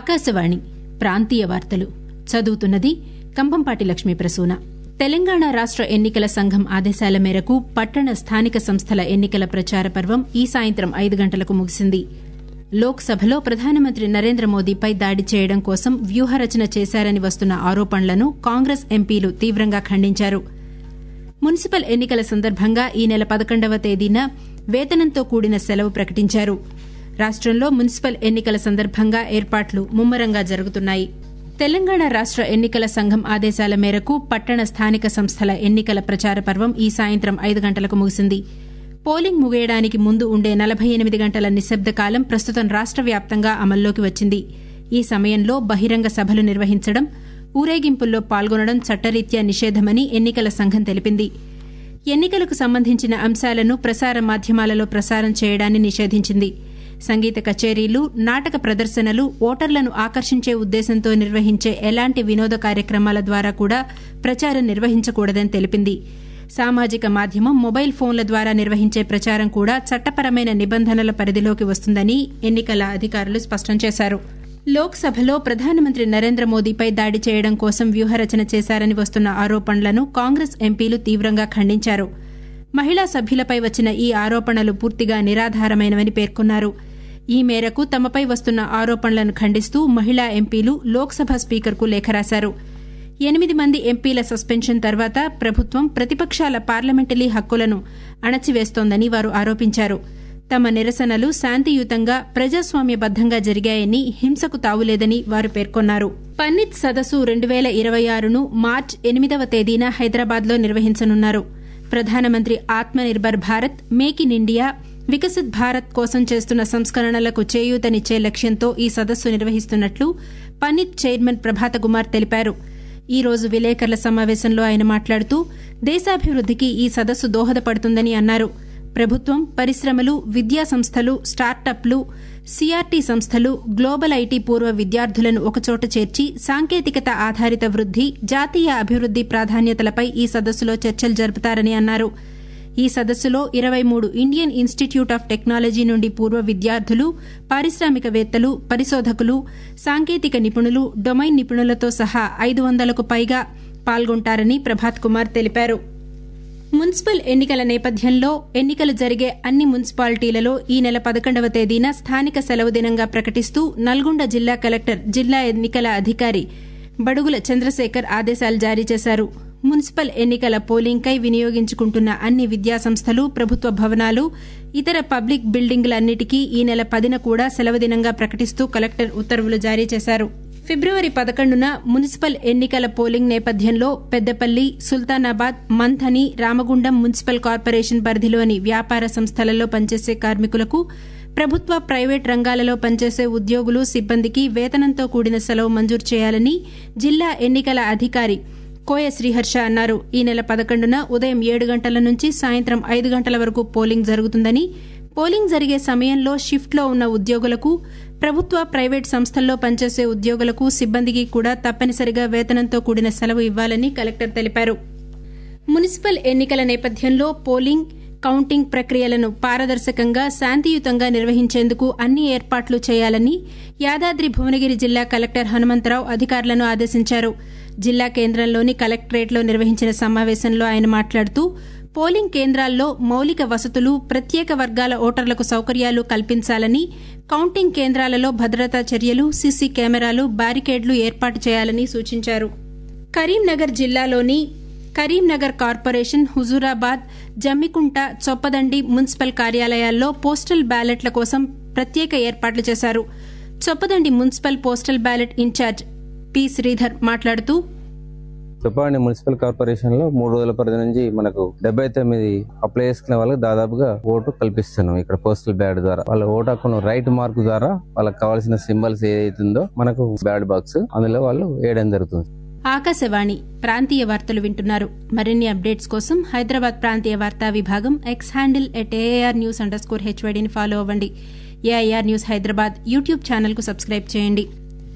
ఆకాశవాణి ప్రాంతీయ వార్తలు చదువుతున్నది కంభంపాటి లక్ష్మీ ప్రసూన తెలంగాణ రాష్ట ఎన్నికల సంఘం ఆదేశాల మేరకు పట్టణ స్థానిక సంస్థల ఎన్నికల ప్రచార పర్వం ఈ సాయంత్రం ఐదు గంటలకు ముగిసింది లోక్సభలో ప్రధానమంత్రి నరేంద్ర మోదీపై దాడి చేయడం కోసం వ్యూహరచన చేశారని వస్తున్న ఆరోపణలను కాంగ్రెస్ ఎంపీలు తీవ్రంగా ఖండించారు మున్సిపల్ ఎన్నికల సందర్భంగా ఈ నెల పదకొండవ తేదీన వేతనంతో కూడిన సెలవు ప్రకటించారు రాష్టంలో మున్సిపల్ ఎన్నికల సందర్భంగా ఏర్పాట్లు ముమ్మరంగా జరుగుతున్నాయి తెలంగాణ రాష్ట ఎన్నికల సంఘం ఆదేశాల మేరకు పట్టణ స్థానిక సంస్థల ఎన్నికల ప్రచార పర్వం ఈ సాయంత్రం ఐదు గంటలకు ముగిసింది పోలింగ్ ముగియడానికి ముందు ఉండే నలభై ఎనిమిది గంటల నిశ్శబ్ద కాలం ప్రస్తుతం రాష్ట వ్యాప్తంగా అమల్లోకి వచ్చింది ఈ సమయంలో బహిరంగ సభలు నిర్వహించడం ఊరేగింపుల్లో పాల్గొనడం చట్టరీత్యా నిషేధమని ఎన్నికల సంఘం తెలిపింది ఎన్నికలకు సంబంధించిన అంశాలను ప్రసార మాధ్యమాలలో ప్రసారం చేయడాన్ని నిషేధించింది సంగీత కచేరీలు నాటక ప్రదర్శనలు ఓటర్లను ఆకర్షించే ఉద్దేశంతో నిర్వహించే ఎలాంటి వినోద కార్యక్రమాల ద్వారా కూడా ప్రచారం నిర్వహించకూడదని తెలిపింది సామాజిక మాధ్యమం మొబైల్ ఫోన్ల ద్వారా నిర్వహించే ప్రచారం కూడా చట్టపరమైన నిబంధనల పరిధిలోకి వస్తుందని ఎన్నికల అధికారులు స్పష్టం చేశారు లోక్సభలో ప్రధానమంత్రి నరేంద్ర మోదీపై దాడి చేయడం కోసం వ్యూహరచన చేశారని వస్తున్న ఆరోపణలను కాంగ్రెస్ ఎంపీలు తీవ్రంగా ఖండించారు మహిళా సభ్యులపై వచ్చిన ఈ ఆరోపణలు పూర్తిగా నిరాధారమైనవని పేర్కొన్నారు ఈ మేరకు తమపై వస్తున్న ఆరోపణలను ఖండిస్తూ మహిళా ఎంపీలు లోక్సభ స్పీకర్కు లేఖ రాశారు ఎనిమిది మంది ఎంపీల సస్పెన్షన్ తర్వాత ప్రభుత్వం ప్రతిపక్షాల పార్లమెంటరీ హక్కులను అణచివేస్తోందని వారు ఆరోపించారు తమ నిరసనలు శాంతియుతంగా ప్రజాస్వామ్యబద్దంగా జరిగాయని హింసకు తావులేదని వారు పేర్కొన్నారు పన్నిత్ సదస్సు రెండు వేల ఇరవై ఆరును మార్చి ఎనిమిదవ తేదీన హైదరాబాద్లో నిర్వహించనున్నారు ప్రధానమంత్రి Atma Nirbhar Bharat make in India Viksit Bharat కోసం చేస్తున్న సంస్కరణలకు చేయూతనిచ్చే లక్ష్యంతో ఈ సదస్సు నిర్వహిస్తున్నట్లు పన్నిత్ చైర్మన్ ప్రభాత కుమార్ తెలిపారు ఈ రోజు విలేకరుల సమావేశంలో ఆయన మాట్లాడుతూ దేశాభివృద్దికి ఈ సదస్సు దోహదపడుతుందని అన్నారు ప్రభుత్వం పరిశ్రమలు విద్యా సంస్థలు స్టార్టప్లు సిఆర్టీ సంస్థలు గ్లోబల్ ఐటీ పూర్వ విద్యార్థులను ఒకచోట చేర్చి సాంకేతికత ఆధారిత వృద్ది జాతీయ అభివృద్ది ప్రాధాన్యతలపై ఈ సదస్సులో చర్చలు జరుపుతారని అన్నారు ఈ సదస్సులో ఇరవై మూడు ఇండియన్ ఇన్స్టిట్యూట్ ఆఫ్ టెక్నాలజీ నుండి పూర్వ విద్యార్థులు పారిశ్రామికవేత్తలు పరిశోధకులు సాంకేతిక నిపుణులు డొమైన్ నిపుణులతో సహా ఐదు వందలకు పైగా పాల్గొంటారని ప్రభాత్ కుమార్ తెలిపారు మున్సిపల్ ఎన్నికల నేపథ్యంలో ఎన్నికలు జరిగే అన్ని మున్సిపాలిటీలలో ఈ నెల పదకొండవ తేదీన స్థానిక సెలవు దినంగా ప్రకటిస్తూ నల్గొండ జిల్లా కలెక్టర్ జిల్లా ఎన్నికల అధికారి బడుగుల చంద్రశేఖర్ ఆదేశాలు జారీ చేశారు మున్సిపల్ ఎన్నికల పోలింగ్కై వినియోగించుకుంటున్న అన్ని విద్యాసంస్థలు ప్రభుత్వ భవనాలు ఇతర పబ్లిక్ బిల్డింగులన్నిటికీ ఈ నెల పదిన కూడా సెలవు దినంగా ప్రకటిస్తూ కలెక్టర్ ఉత్తర్వులు జారీ చేశారు ఫిబ్రవరి పదకొండున మున్సిపల్ ఎన్నికల పోలింగ్ నేపథ్యంలో పెద్దపల్లి సుల్తానాబాద్ మంథని రామగుండం మున్సిపల్ కార్పొరేషన్ పరిధిలోని వ్యాపార సంస్థలలో పనిచేసే కార్మికులకు ప్రభుత్వ ప్రైవేట్ రంగాలలో పనిచేసే ఉద్యోగులు సిబ్బందికి వేతనంతో కూడిన సెలవు మంజూరు చేయాలని జిల్లా ఎన్నికల అధికారి కోయ శ్రీహర్ష అన్నారు ఈ నెల పదకొండున ఉదయం ఏడు గంటల నుంచి సాయంత్రం ఐదు గంటల వరకు పోలింగ్ జరుగుతుందని పోలింగ్ జరిగే సమయంలో షిఫ్ట్లో ఉన్న ఉద్యోగులకు ప్రభుత్వ ప్రైవేట్ సంస్థల్లో పనిచేసే ఉద్యోగులకు సిబ్బందికి కూడా తప్పనిసరిగా వేతనంతో కూడిన సెలవు ఇవ్వాలని కలెక్టర్ తెలిపారు మున్సిపల్ ఎన్నికల నేపథ్యంలో పోలింగ్ కౌంటింగ్ ప్రక్రియలను పారదర్శకంగా శాంతియుతంగా నిర్వహించేందుకు అన్ని ఏర్పాట్లు చేయాలని యాదాద్రి భువనగిరి జిల్లా కలెక్టర్ హనుమంతరావు అధికారులను ఆదేశించారు జిల్లా కేంద్రంలోని కలెక్టరేట్లో నిర్వహించిన సమావేశంలో ఆయన మాట్లాడుతూ పోలింగ్ కేంద్రాల్లో మౌలిక వసతులు ప్రత్యేక వర్గాల ఓటర్లకు సౌకర్యాలు కల్పించాలని కౌంటింగ్ కేంద్రాలలో భద్రతా చర్యలు సీసీ కెమెరాలు బారికేడ్లు ఏర్పాటు చేయాలని సూచించారు కరీంనగర్ జిల్లాలోని కరీంనగర్ కార్పొరేషన్ హుజూరాబాద్ జమ్మికుంట చొప్పదండి మున్సిపల్ కార్యాలయాల్లో పోస్టల్ బ్యాలెట్ల కోసం ప్రత్యేక ఏర్పాట్లు చేశారు Choppadandi municipal postal ballot incharge P Sridhar మాట్లాడుతూ చొప్పండి మున్సిపల్ కార్పొరేషన్ లో మూడు రోజుల పరిధి నుంచి మనకు డెబ్బై తొమ్మిది అప్లై చేసుకునే వాళ్ళకి దాదాపుగా ఓటు కల్పిస్తున్నాం ఇక్కడ పోస్టల్ బ్యాడ్ ద్వారా వాళ్ళ ఓటు హక్కును రైట్ మార్క్ ద్వారా వాళ్ళకి కావాల్సిన సింబల్స్ ఏదైతుందో మనకు బ్యాడ్ బాక్స్ అందులో వాళ్ళు వేయడం జరుగుతుంది ఆకాశవాణి ప్రాంతీయ వార్తలు వింటున్నారు మరిన్ని అప్డేట్స్ కోసం హైదరాబాద్ ప్రాంతీయ వార్తా విభాగం X handle at AR news under score హెచ్వైడీని ఫాలో అవ్వండి AIR news Hyderabad YouTube channel కు సబ్స్క్రైబ్ చేయండి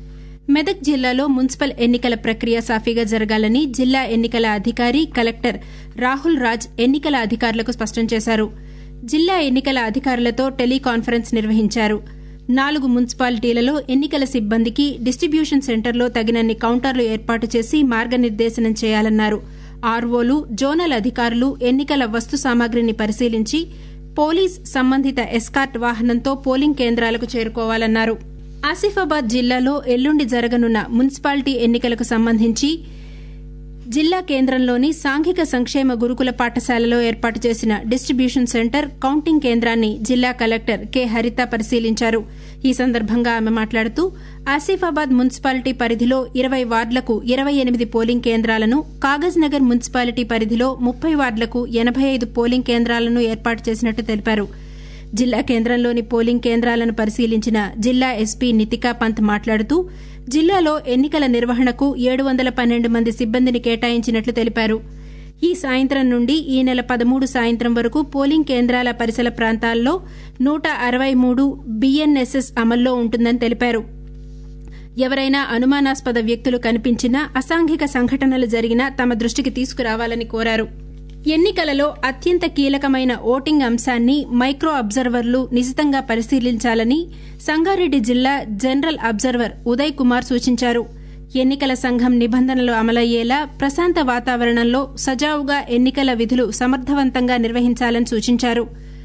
మెదక్ జిల్లాలో మున్సిపల్ ఎన్నికల ప్రక్రియ సాఫీగా జరగాలని జిల్లా ఎన్నికల అధికారి కలెక్టర్ రాహుల్ రాజ్ ఎన్నికల అధికారులకు స్పష్టం చేశారు జిల్లా ఎన్నికల అధికారులతో టెలికాన్ఫరెన్స్ నిర్వహించారు నాలుగు మున్సిపాలిటీలలో ఎన్నికల సిబ్బందికి డిస్టిబ్యూషన్ సెంటర్లో తగినన్ని కౌంటర్లు ఏర్పాటు చేసి మార్గనిర్దేశనం చేయాలన్నారు ఆర్వోలు జోనల్ అధికారులు ఎన్నికల వస్తు సామాగ్రిని పరిశీలించి పోలీస్ సంబంధిత ఎస్కార్ట్ వాహనంతో పోలింగ్ కేంద్రాలకు చేరుకోవాలన్నారు ఆసిఫాబాద్ జిల్లాలో ఎల్లుండి జరగనున్న మున్సిపాలిటీ ఎన్నికలకు సంబంధించి జిల్లా కేంద్రంలోని సాంఘిక సంక్షేమ గురుకుల పాఠశాలలో ఏర్పాటు చేసిన డిస్టిబ్యూషన్ సెంటర్ కౌంటింగ్ కేంద్రాన్ని జిల్లా కలెక్టర్ కె హరిత పరిశీలించారు ఈ సందర్భంగా ఆమె మాట్లాడుతూ ఆసిఫాబాద్ మున్సిపాలిటీ పరిధిలో ఇరవై వార్డులకు ఇరవై ఎనిమిది పోలింగ్ కేంద్రాలను కాగజ్ నగర్ మున్సిపాలిటీ పరిధిలో ముప్పై వార్డులకు ఎనబై ఐదు పోలింగ్ కేంద్రాలను ఏర్పాటు చేసినట్టు తెలిపారు జిల్లా కేంద్రంలోని పోలింగ్ కేంద్రాలను పరిశీలించిన జిల్లా ఎస్పీ నితికా పంత్ మాట్లాడుతూ జిల్లాలో ఎన్నికల నిర్వహణకు ఏడు వందల పన్నెండు మంది సిబ్బందిని కేటాయించినట్లు తెలిపారు ఈ సాయంత్రం నుండి ఈ నెల పదమూడు సాయంత్రం వరకు పోలింగ్ కేంద్రాల పరిసర ప్రాంతాల్లో నూట అరవై మూడు బీఎన్ఎస్ఎస్ అమల్లో ఉంటుందని తెలిపారు ఎవరైనా అనుమానాస్పద వ్యక్తులు కనిపించినా అసాంఘిక సంఘటనలు జరిగినా తమ దృష్టికి తీసుకురావాలని కోరారు ఎన్నికలలో అత్యంత కీలకమైన ఓటింగ్ అంశాన్ని మైక్రో అబ్జర్వర్లు నిశితంగా పరిశీలించాలని సంగారెడ్డి జిల్లా జనరల్ అబ్జర్వర్ ఉదయ్ కుమార్ సూచించారు ఎన్నికల సంఘం నిబంధనలు అమలయ్యేలా ప్రశాంత వాతావరణంలో సజావుగా ఎన్నికల విధులు సమర్థవంతంగా నిర్వహించాలని సూచించారు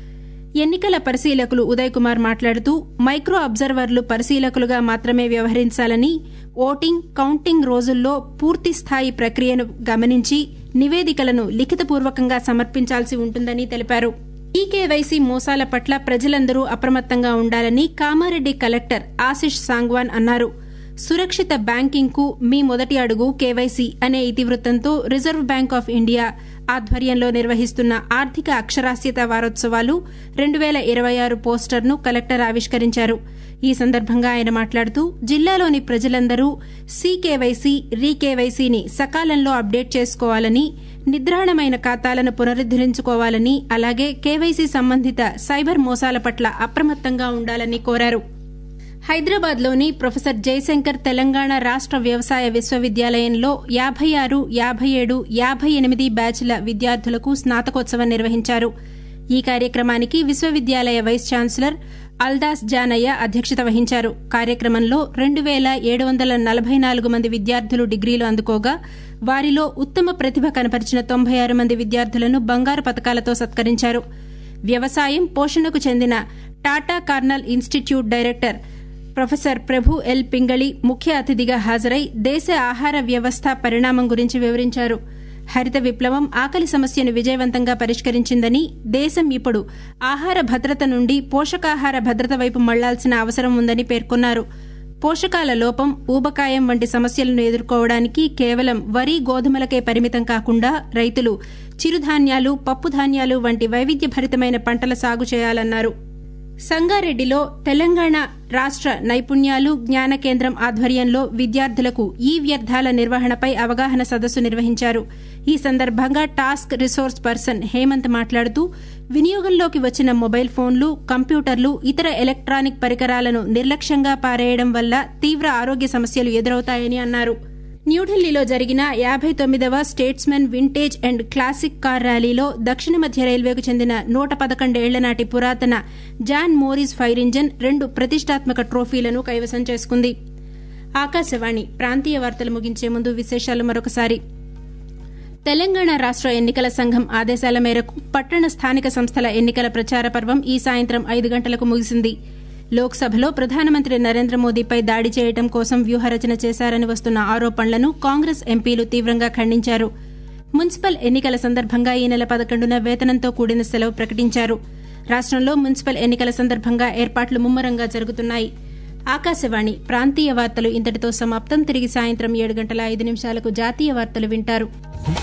ఎన్నికల పరిశీలకులు ఉదయ్ కుమార్ మాట్లాడుతూ మైక్రో అబ్జర్వర్లు పరిశీలకులుగా మాత్రమే వ్యవహరించాలని ఓటింగ్ కౌంటింగ్ రోజుల్లో పూర్తి స్థాయి ప్రక్రియను గమనించి నివేదికలను లిఖితపూర్వకంగా సమర్పించాల్సి ఉంటుందని తెలిపారు ఈకేవైసీ మోసాల పట్ల ప్రజలందరూ అప్రమత్తంగా ఉండాలని కామారెడ్డి కలెక్టర్ ఆశిష్ సాంగ్వాన్ అన్నారు సురక్షిత బ్యాంకింగ్ కు మీ మొదటి అడుగు కేవైసీ అనే ఇతివృత్తంతో రిజర్వ్ బ్యాంక్ ఆఫ్ ఇండియా ఆధ్వర్యంలో నిర్వహిస్తున్న ఆర్థిక అక్షరాస్యత వారోత్సవాలు రెండు వేల ఇరవై ఆరు పోస్టర్ను కలెక్టర్ ఆవిష్కరించారు ఈ సందర్భంగా ఆయన మాట్లాడుతూ జిల్లాలోని ప్రజలందరూ సీకేవైసీ రీకేవైసీని సకాలంలో అప్డేట్ చేసుకోవాలని నిద్రాణమైన ఖాతాలను పునరుద్దరించుకోవాలని అలాగే కేవైసీ సంబంధిత సైబర్ మోసాల పట్ల అప్రమత్తంగా ఉండాలని కోరారు హైదరాబాద్లోని ప్రొఫెసర్ జయశంకర్ తెలంగాణ రాష్ట వ్యవసాయ విశ్వవిద్యాలయంలో యాభై ఆరు యాభై ఏడు యాభై ఎనిమిది బ్యాచ్ల విద్యార్థులకు స్నాతకోత్సవం నిర్వహించారు ఈ కార్యక్రమానికి విశ్వవిద్యాలయ వైస్ ఛాన్సలర్ అల్దాస్ జానయ్య అధ్యక్షత వహించారు కార్యక్రమంలో రెండు వేల ఏడు వందల నలభై నాలుగు మంది విద్యార్థులు డిగ్రీలు అందుకోగా వారిలో ఉత్తమ ప్రతిభ కనపరిచిన తొంభై ఆరు మంది విద్యార్థులను బంగారు పతకాలతో సత్కరించారు వ్యవసాయం పోషణకు చెందిన Tata Cornell institute director professor Prabhu L Pingali ముఖ్య అతిథిగా హాజరై దేశ ఆహార వ్యవస్థ పరిణామం గురించి వివరించారు హరిత విప్లవం ఆకలి సమస్యను విజయవంతంగా పరిష్కరించిందని దేశం ఇప్పుడు ఆహార భద్రత నుండి పోషకాహార భద్రత వైపు మళ్లాల్సిన అవసరం ఉందని పేర్కొన్నారు పోషకాల లోపం ఊబకాయం వంటి సమస్యలను ఎదుర్కోవడానికి కేవలం వరి గోధుమలకే పరిమితం కాకుండా రైతులు చిరుధాన్యాలు పప్పుధాన్యాలు వంటి వైవిధ్యభరితమైన పంటల సాగు చేయాలన్నారు సంగారెడ్డిలో తెలంగాణ రాష్ట నైపుణ్యాలు జ్ఞాన కేంద్రం ఆధ్వర్యంలో విద్యార్థులకు ఈ వ్యర్థాల నిర్వహణపై అవగాహన సదస్సు నిర్వహించారు ఈ సందర్భంగా టాస్క్ రిసోర్స్ పర్సన్ హేమంత్ మాట్లాడుతూ వినియోగంలోకి వచ్చిన మొబైల్ ఫోన్లు కంప్యూటర్లు ఇతర ఎలక్ట్రానిక్ పరికరాలను నిర్లక్ష్యంగా పారేయడం వల్ల తీవ్ర ఆరోగ్య సమస్యలు ఎదురవుతాయని అన్నారు న్యూఢిల్లీలో జరిగిన యాభై తొమ్మిదవ Statesman vintage and classic car ర్యాలీలో దక్షిణ మధ్య రైల్వేకు చెందిన నూట పదకొండేళ్ల నాటి పురాతన జాన్ మోరీస్ ఫైర్ ఇంజన్ రెండు ప్రతిష్టాత్మక ట్రోఫీలను కైవసం చేసుకుంది ఆకాశవాణి ప్రాంతీయ వార్తలు ముగించే ముందు విశేషాలు మరొకసారి తెలంగాణ రాష్ట ఎన్నికల సంఘం ఆదేశాల మేరకు పట్టణ స్థానిక సంస్థల ఎన్నికల ప్రచార పర్వం ఈ సాయంత్రం ఐదు గంటలకు ముగిసింది లోక్సభలో ప్రధానమంత్రి నరేంద్ర మోదీపై దాడి చేయడం కోసం వ్యూహరచన చేశారని వస్తున్న ఆరోపణలను కాంగ్రెస్ ఎంపీలు తీవ్రంగా ఖండించారు మున్సిపల్ ఎన్నికల సందర్భంగా ఈ నెల పదకొండున వేతనంతో కూడిన సెలవు ప్రకటించారు రాష్టంలో మున్సిపల్ ఎన్నికల సందర్భంగా ఏర్పాట్లు ముమ్మరంగా జరుగుతున్నాయి ఆకాశవాణి ప్రాంతీయ వార్తలు ఇంతటితో సమాప్తం తిరిగి సాయంత్రం ఏడు గంటల ఐదు నిమిషాలకు జాతీయ వార్తలు వింటారు